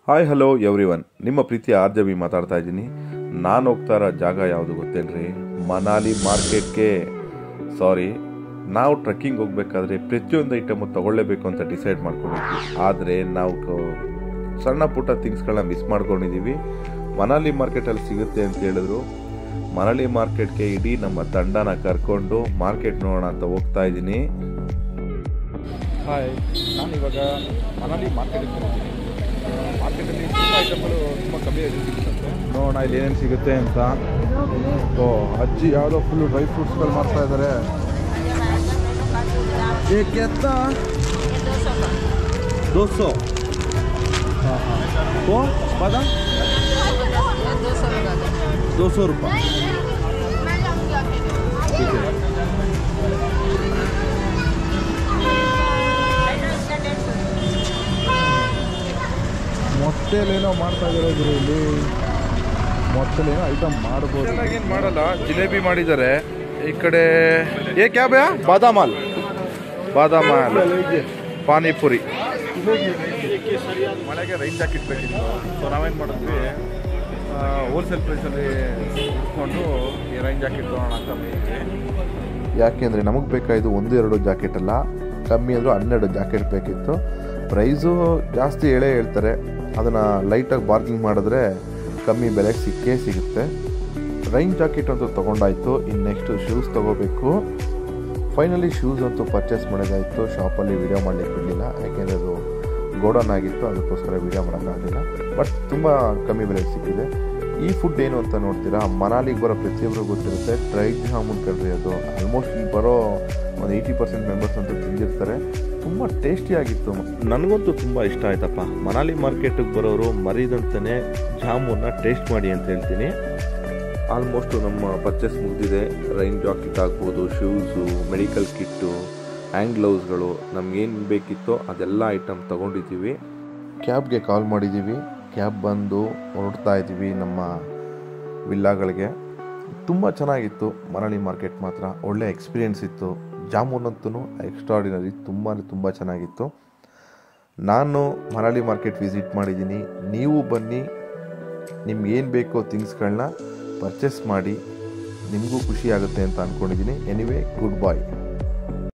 hi hello every one ನಿಮ್ಮ ಪ್ರೀತಿಯ R ಜಬಿ ಮಾತಾಡ್ತಾ ಇದ್ದೀನಿ ನಾನು ಹೋಗ್ತಾ ಇರೋ ಜಾಗ ಯಾವುದು ಗೊತ್ತೇನ್ರಿ ಮನಾಲಿ ಮಾರ್ಕೆಟ್ಗೆ ಸಾರಿ ನಾವು ಟ್ರೆಕ್ಕಿಂಗ್ ಹೋಗ್ಬೇಕಾದ್ರೆ ಪ್ರತಿಯೊಂದು ಐಟಮು ತಗೊಳ್ಳೇಬೇಕು ಅಂತ ಡಿಸೈಡ್ ಮಾಡ್ಕೊಂಡಿದ್ವಿ ಆದರೆ ನಾವು ಕ- ಸಣ್ಣ ಪುಟ್ಟ ಥಿಂಗ್ಸ್ಗಳನ್ನ ಮಿಸ್ ಮಾಡ್ಕೊಂಡಿದ್ದೀವಿ ಮನಾಲಿ ಮಾರ್ಕೆಟಲ್ಲಿ ಸಿಗುತ್ತೆ ಅಂತ ಹೇಳಿದ್ರು ಮನಾಲಿ ಮಾರ್ಕೆಟ್ಗೆ ಇಡೀ ನಮ್ಮ ತಂಡನ ಕರ್ಕೊಂಡು ಮಾರ್ಕೆಟ್ ನೋಡೋಣ ಅಂತ ಹೋಗ್ತಾ ಇದ್ದೀನಿ ಹಾಯ್ ನಾನು ಇವಾಗ ಮನಾಲಿ ಮಾರ್ಕೆಟಿಗೆ ಬಂದಿದ್ದೀನಿ ಮಾರ್ಕೆಟಲ್ಲಿ ತುಂಬ ಐಟಮ್ಗಳು ತುಂಬ ಕಮ್ಮಿ ರೇಟ್ ಸಿಗುತ್ತಂತೆ ನೋಡೋಣ ಇಲ್ಲಿ ಏನೇನು ಸಿಗುತ್ತೆ ಅಂತ ಓ ಅಜ್ಜಿ ಯಾವುದೋ ಫುಲ್ಲು ಡ್ರೈ ಫ್ರೂಟ್ಸ್ಗಳು ಮಾಡ್ತಾ ಇದ್ದಾರೆ ಏಕೆತ್ತ ದೋಸೋ ಹಾಂ ಹಾಂ ಓ ಬಾದಾಮ್ दो सौ रुपये ठीक है ಮೊಟ್ಟೆಲೇನೋ ಮಾಡ್ತಾ ಇದ್ದಾರೆ ಗುರು ಇಲ್ಲಿ ಮೊಟ್ಟೆಲೇನೋ ಐಟಮ್ ಮಾಡ್ಬೋದು ಏನು ಮಾಡಲ್ಲ ಜಿಲೇಬಿ ಮಾಡಿದ್ದಾರೆ ಈ ಕಡೆ ಏ ಕ್ಯಾ ಭಯ ಬಾದಾಮಲ್ ಬಾದಾಮಲ್ ಪಾನಿಪುರಿ ಮಳೆಗೆ ರೈನ್ ಜಾಕೆಟ್ ಬೇಕಿತ್ತು ಸೊ ನಾವೇನು ಮಾಡಿದ್ವಿ ಹೋಲ್ಸೇಲ್ ಪ್ರೈಸಲ್ಲಿ ಇಟ್ಕೊಂಡು ಈ ರೈನ್ ಜಾಕೆಟ್ ತೊಗೊಳೋಣ ಅಂತ ಬಂದಿದ್ವಿ ಯಾಕೆಂದರೆ ನಮಗೆ ಬೇಕಾಯಿತು ಒಂದು ಎರಡು ಜಾಕೆಟ್ ಅಲ್ಲ ಕಮ್ಮಿ ಅಂದರೂ ಹನ್ನೆರಡು ಜಾಕೆಟ್ ಬೇಕಿತ್ತು ಪ್ರೈಸು ಜಾಸ್ತಿ ಹೇಳೇ ಹೇಳ್ತಾರೆ ಅದನ್ನು ಲೈಟಾಗಿ ಬಾರ್ಗಿಂಗ್ ಮಾಡಿದ್ರೆ ಕಮ್ಮಿ ಬೆಲೆಗೆ ಸಿಕ್ಕೇ ಸಿಗುತ್ತೆ ರೈನ್ ಜಾಕೆಟ್ ಅಂತೂ ತೊಗೊಂಡಾಯ್ತು ಇನ್ನು ನೆಕ್ಸ್ಟು ಶೂಸ್ ತೊಗೋಬೇಕು ಫೈನಲಿ ಶೂಸ್ ಅಂತೂ ಪರ್ಚೇಸ್ ಮಾಡೋದಾಯಿತು ಶಾಪಲ್ಲಿ ವಿಡಿಯೋ ಮಾಡಲಿಕ್ಕೆ ಬಿಡಲಿಲ್ಲ ಯಾಕೆಂದರೆ ಅದು ಗೋಡೌನ್ ಆಗಿತ್ತು ಅದಕ್ಕೋಸ್ಕರ ವಿಡಿಯೋ ಮಾಡೋಕ್ಕಾಗಲಿಲ್ಲ ಬಟ್ ತುಂಬ ಕಮ್ಮಿ ಬೆಲೆಗೆ ಸಿಕ್ಕಿದೆ ಈ ಫುಡ್ ಏನು ಅಂತ ನೋಡ್ತೀರಾ ಮನಾಲಿಗೆ ಬರೋ ಪ್ರತಿಯೊಬ್ಬರಿಗೂ ಗೊತ್ತಿರುತ್ತೆ ಡ್ರೈ ಜಾಮೂನ್ ಕಡ್ರಿ ಅದು ಆಲ್ಮೋಸ್ಟ್ ಇಲ್ಲಿ ಬರೋ ಒಂದು ಏಯ್ಟಿ ಪರ್ಸೆಂಟ್ ಮೆಂಬರ್ಸ್ ಅಂತೂ ತಿಂದಿರ್ತಾರೆ ತುಂಬ ಟೇಸ್ಟಿಯಾಗಿತ್ತು ನನಗಂತೂ ತುಂಬ ಇಷ್ಟ ಆಯ್ತಪ್ಪ ಮನಾಲಿ ಮಾರ್ಕೆಟಿಗೆ ಬರೋರು ಮರಿದಂತಾನೆ ಜಾಮೂನ್ನ ಟೇಸ್ಟ್ ಮಾಡಿ ಅಂತ ಹೇಳ್ತೀನಿ ಆಲ್ಮೋಸ್ಟ್ ನಮ್ಮ ಪರ್ಚೇಸ್ ಮುಗಿದಿದೆ ರೈನ್ ಜಾಕೆಟ್ ಆಗ್ಬೋದು ಶೂಸು ಮೆಡಿಕಲ್ ಕಿಟ್ಟು ಹ್ಯಾಂಡ್ ಗ್ಲೌಸ್ಗಳು ನಮಗೇನು ಬೇಕಿತ್ತೋ ಅದೆಲ್ಲ ಐಟಮ್ ತೊಗೊಂಡಿದ್ದೀವಿ ಕ್ಯಾಬ್ಗೆ ಕಾಲ್ ಮಾಡಿದ್ದೀವಿ ಕ್ಯಾಬ್ ಬಂದು ಹೊರಡ್ತಾ ಇದ್ದೀವಿ ನಮ್ಮ ವಿಲ್ಲಾಗಳಿಗೆ ತುಂಬ ಚೆನ್ನಾಗಿತ್ತು ಮರಳಿ ಮಾರ್ಕೆಟ್ ಮಾತ್ರ ಒಳ್ಳೆ ಎಕ್ಸ್ಪೀರಿಯೆನ್ಸ್ ಇತ್ತು ಜಾಮೂನ್ ಅಂತೂ ಎಕ್ಸ್ಟ್ರಾಡಿನರಿ ತುಂಬಾ ತುಂಬ ಚೆನ್ನಾಗಿತ್ತು ನಾನು ಮರಳಿ ಮಾರ್ಕೆಟ್ ವಿಸಿಟ್ ಮಾಡಿದ್ದೀನಿ ನೀವು ಬನ್ನಿ ನಿಮ್ಗೆ ಏನು ಬೇಕೋ ಥಿಂಗ್ಸ್ಗಳನ್ನ ಪರ್ಚೇಸ್ ಮಾಡಿ ನಿಮಗೂ ಖುಷಿ ಆಗುತ್ತೆ ಅಂತ ಅಂದ್ಕೊಂಡಿದ್ದೀನಿ ಎನಿವೇ ಗುಡ್ ಬಾಯ್